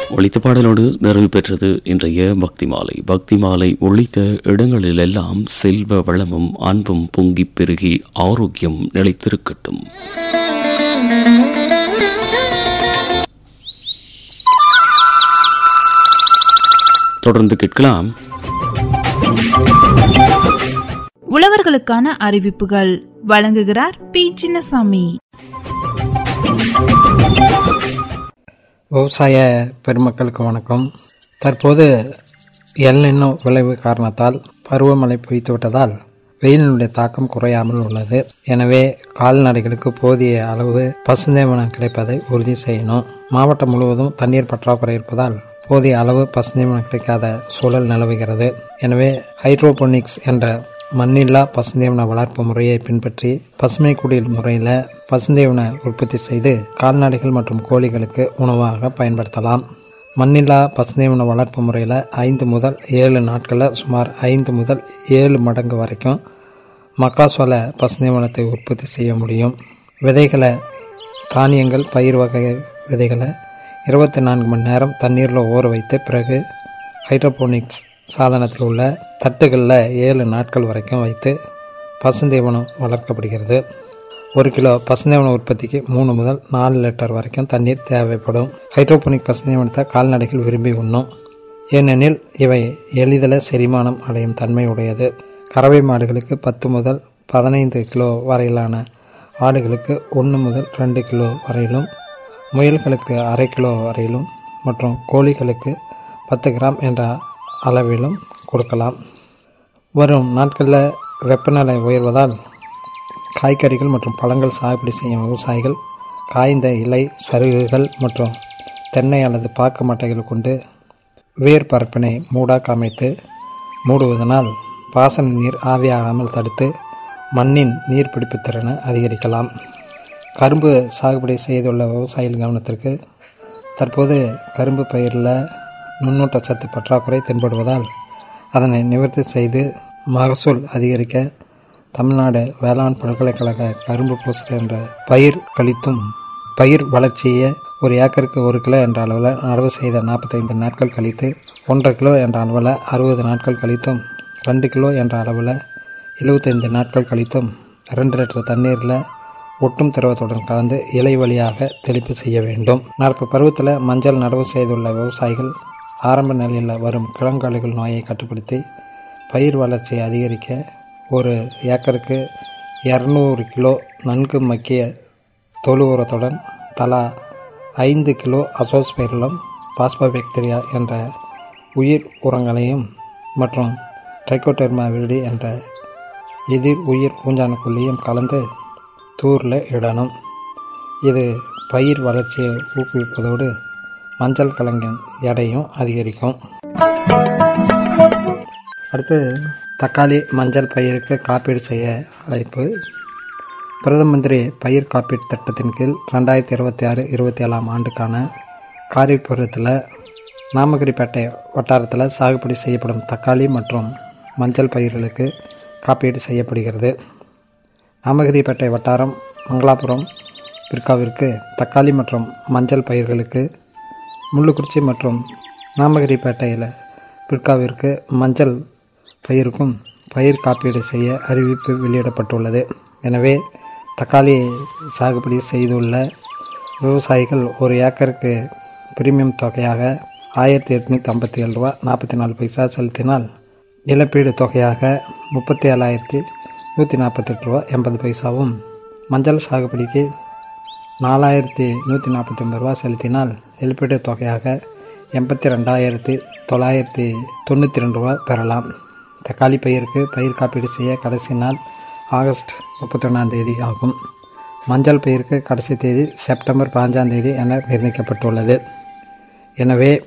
ஒழித்த பாடலோடு நிறைவு பெற்றது இன்றைய பக்தி மாலை பக்தி மாலை ஒழித்த இடங்களிலெல்லாம் செல்வ வளமும் அன்பும் பொங்கிப் பெருகி ஆரோக்கியம் நிலைத்திருக்கட்டும் தொடர்ந்து கேட்கலாம் உழவர்களுக்கான அறிவிப்புகள் வழங்குகிறார் பி சின்னசாமி விவசாய பெருமக்களுக்கு வணக்கம் தற்போது எல்நின்னோ விளைவு காரணத்தால் பருவமழை பொய்த்து விட்டதால் வெயிலினுடைய தாக்கம் குறையாமல் உள்ளது எனவே கால்நடைகளுக்கு போதிய அளவு பசுந்தேவனம் கிடைப்பதை உறுதி செய்யணும் மாவட்டம் முழுவதும் தண்ணீர் பற்றாக்குறை இருப்பதால் போதிய அளவு பசுந்தேவனம் கிடைக்காத சூழல் நிலவுகிறது எனவே ஹைட்ரோபோனிக்ஸ் என்ற மண்ணில்லா பசுந்தேவன வளர்ப்பு முறையை பின்பற்றி பசுமை குடில் முறையில் பசுந்தேவன உற்பத்தி செய்து கால்நடைகள் மற்றும் கோழிகளுக்கு உணவாக பயன்படுத்தலாம் மண்ணில்லா பசுந்தேவன வளர்ப்பு முறையில் ஐந்து முதல் ஏழு நாட்களில் சுமார் ஐந்து முதல் ஏழு மடங்கு வரைக்கும் மக்காசோள பசுந்தேவனத்தை உற்பத்தி செய்ய முடியும் விதைகளை தானியங்கள் பயிர் வகை விதைகளை இருபத்தி நான்கு மணி நேரம் தண்ணீரில் ஊற வைத்து பிறகு ஹைட்ரோபோனிக்ஸ் சாதனத்தில் உள்ள தட்டுகளில் ஏழு நாட்கள் வரைக்கும் வைத்து பசுந்தீவனம் வளர்க்கப்படுகிறது ஒரு கிலோ பசுந்தீவன உற்பத்திக்கு மூணு முதல் நாலு லிட்டர் வரைக்கும் தண்ணீர் தேவைப்படும் ஹைட்ரோபோனிக் பசுந்தீவனத்தை கால்நடைகள் விரும்பி உண்ணும் ஏனெனில் இவை எளிதில் செரிமானம் அடையும் தன்மை உடையது கறவை மாடுகளுக்கு பத்து முதல் பதினைந்து கிலோ வரையிலான ஆடுகளுக்கு ஒன்று முதல் ரெண்டு கிலோ வரையிலும் முயல்களுக்கு அரை கிலோ வரையிலும் மற்றும் கோழிகளுக்கு பத்து கிராம் என்ற அளவிலும் கொடுக்கலாம் வரும் நாட்களில் வெப்பநிலை உயர்வதால் காய்கறிகள் மற்றும் பழங்கள் சாகுபடி செய்யும் விவசாயிகள் காய்ந்த இலை சருகுகள் மற்றும் தென்னை அல்லது பாக்கு மட்டைகள் கொண்டு வேர் பரப்பினை மூடாக அமைத்து மூடுவதனால் பாசன நீர் ஆவியாகாமல் தடுத்து மண்ணின் நீர்பிடிப்பு திறனை அதிகரிக்கலாம் கரும்பு சாகுபடி செய்துள்ள விவசாயிகள் கவனத்திற்கு தற்போது கரும்பு பயிரில் நுண்ணூட்டச்சத்து பற்றாக்குறை தென்படுவதால் அதனை நிவர்த்தி செய்து மகசூல் அதிகரிக்க தமிழ்நாடு வேளாண் பல்கலைக்கழக கரும்பு பூசர் என்ற பயிர் கழித்தும் பயிர் வளர்ச்சியை ஒரு ஏக்கருக்கு ஒரு கிலோ என்ற அளவில் நடவு செய்த நாற்பத்தைந்து நாட்கள் கழித்து ஒன்றரை கிலோ என்ற அளவில் அறுபது நாட்கள் கழித்தும் ரெண்டு கிலோ என்ற அளவில் எழுபத்தைந்து நாட்கள் கழித்தும் ரெண்டு லிட்டர் தண்ணீரில் ஒட்டும் திரவத்துடன் கலந்து இலை வழியாக தெளிப்பு செய்ய வேண்டும் நடப்பு பருவத்தில் மஞ்சள் நடவு செய்துள்ள விவசாயிகள் ஆரம்ப நிலையில் வரும் கிழங்காளிகள் நோயை கட்டுப்படுத்தி பயிர் வளர்ச்சியை அதிகரிக்க ஒரு ஏக்கருக்கு இரநூறு கிலோ நன்கு மக்கிய தொழு உரத்துடன் தலா ஐந்து கிலோ அசோஸ்பைரலம் பாஸ்போபாக்டீரியா என்ற உயிர் உரங்களையும் மற்றும் ட்ரைகோடெர்மா விரிடி என்ற எதிர் உயிர் பூஞ்சானக்குள்ளியும் கலந்து தூரில் இடணும் இது பயிர் வளர்ச்சியை ஊக்குவிப்பதோடு மஞ்சள் கிழங்கின் எடையும் அதிகரிக்கும் அடுத்து தக்காளி மஞ்சள் பயிருக்கு காப்பீடு செய்ய அழைப்பு பிரதம மந்திரி பயிர் காப்பீட்டு திட்டத்தின் கீழ் ரெண்டாயிரத்தி இருபத்தி ஆறு இருபத்தி ஏழாம் ஆண்டுக்கான காரிஃப் பருவத்தில் நாமகிரிப்பேட்டை வட்டாரத்தில் சாகுபடி செய்யப்படும் தக்காளி மற்றும் மஞ்சள் பயிர்களுக்கு காப்பீடு செய்யப்படுகிறது நாமகிரிப்பேட்டை வட்டாரம் மங்களாபுரம் பிற்காவிற்கு தக்காளி மற்றும் மஞ்சள் பயிர்களுக்கு முள்ளுக்குறிச்சி மற்றும் நாமகிரிப்பேட்டையில் பிற்காவிற்கு மஞ்சள் பயிருக்கும் பயிர் காப்பீடு செய்ய அறிவிப்பு வெளியிடப்பட்டுள்ளது எனவே தக்காளி சாகுபடி செய்துள்ள விவசாயிகள் ஒரு ஏக்கருக்கு பிரீமியம் தொகையாக ஆயிரத்தி எட்நூற்றி ஐம்பத்தி ஏழு ரூபா நாற்பத்தி நாலு பைசா செலுத்தினால் இழப்பீடு தொகையாக முப்பத்தி ஏழாயிரத்தி நூற்றி நாற்பத்தெட்டு ரூபா எண்பது பைசாவும் மஞ்சள் சாகுபடிக்கு நாலாயிரத்தி நூற்றி நாற்பத்தி ஒம்பது ரூபா செலுத்தினால் இழப்பீடு தொகையாக எண்பத்தி ரெண்டாயிரத்தி தொள்ளாயிரத்தி தொண்ணூற்றி ரெண்டு ரூபா பெறலாம் தக்காளி பயிருக்கு பயிர் காப்பீடு செய்ய கடைசி நாள் ஆகஸ்ட் முப்பத்தி ஒன்றாம் தேதி ஆகும் மஞ்சள் பயிருக்கு கடைசி தேதி செப்டம்பர் பாஞ்சாம் தேதி என நிர்ணயிக்கப்பட்டுள்ளது எனவே